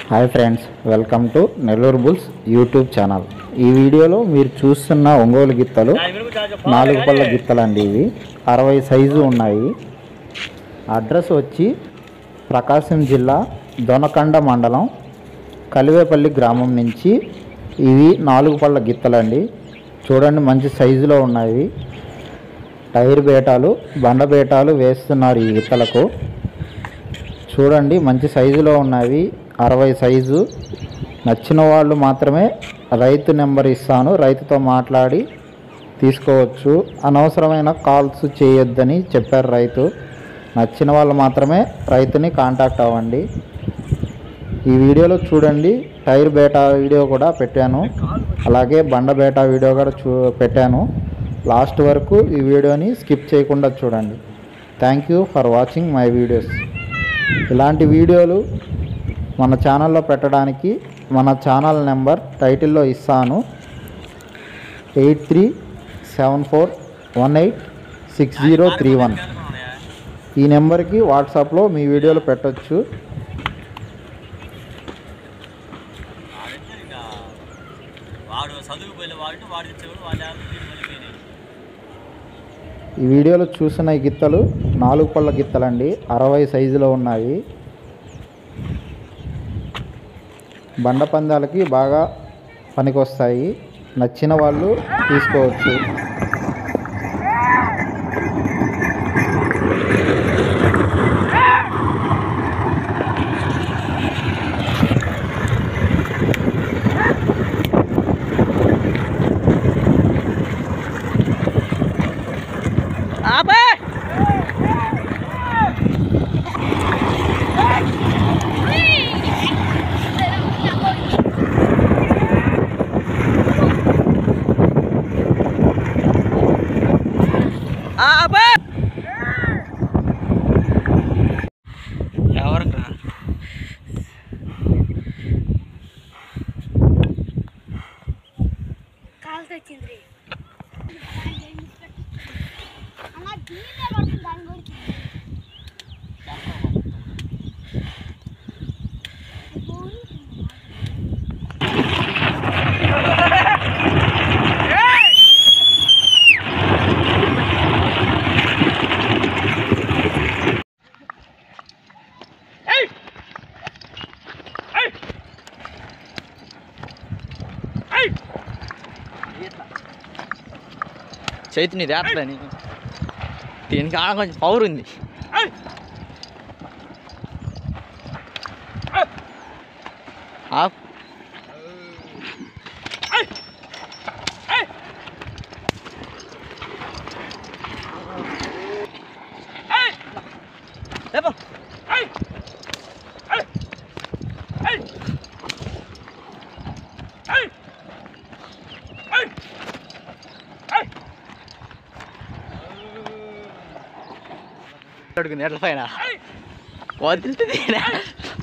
Hi friends welcome to Nellore bulls YouTube channel ఈ వీడియోలో మీరు చూస్తున్న ఒంగోలు గిత్తలు నాలుగు పళ్ళ గిత్తలండి ఇవి అరవై సైజు ఉన్నాయి అడ్రస్ వచ్చి ప్రకాశం జిల్లా దొనకండ మండలం కలివేపల్లి గ్రామం నుంచి ఇవి నాలుగు పళ్ళ గిత్తలండి చూడండి మంచి సైజులో ఉన్నాయి టైర్ బేటాలు బండ బేటాలు వేస్తున్నారు ఈ గిత్తలకు చూడండి మంచి సైజులో ఉన్నవి అరవై సైజు నచ్చిన వాళ్ళు మాత్రమే రైతు నెంబర్ ఇస్తాను రైతుతో మాట్లాడి తీసుకోవచ్చు అనవసరమైన కాల్స్ చేయొద్దని చెప్పారు రైతు నచ్చిన వాళ్ళు మాత్రమే రైతుని కాంటాక్ట్ అవ్వండి ఈ వీడియోలో చూడండి టైర్ బేటా వీడియో కూడా పెట్టాను అలాగే బండ బేటా వీడియో కూడా చూ పెట్టాను లాస్ట్ వరకు ఈ వీడియోని స్కిప్ చేయకుండా చూడండి thank you for watching my videos ఇలాంటి వీడియోలు మన ఛానల్లో పెట్టడానికి మన ఛానల్ నెంబర్ టైటిల్లో ఇస్తాను eight three seven four one eight six zero three one ఈ నెంబర్కి వాట్సాప్లో మీ వీడియోలు పెట్టొచ్చు వాడు చదువుకు వెళ్ళి వాడిని వాడి తెచ్చేవాడు వాళ్ళ వెళ్ళిపోయినాయి ఈ వీడియోలో చూసిన ఈ గిత్తలు నాలుగు పళ్ళ గిత్తలండి అరవై సైజులో ఉన్నాయి బండ పందాలకి బాగా పనికొస్తాయి నచ్చిన వాళ్ళు తీసుకోవచ్చు ఆపే ఆపే ఎవరికి కాలు తెచ్చింది అలా దీనిలో పడుతుంది దాని గురించి చైతన్య దేత్తని దీనికి ఆడ కొంచెం పవర్ ఉంది ఆప్ లేపో. అడుగుంది ఎట్ల పైన వదులుతుంది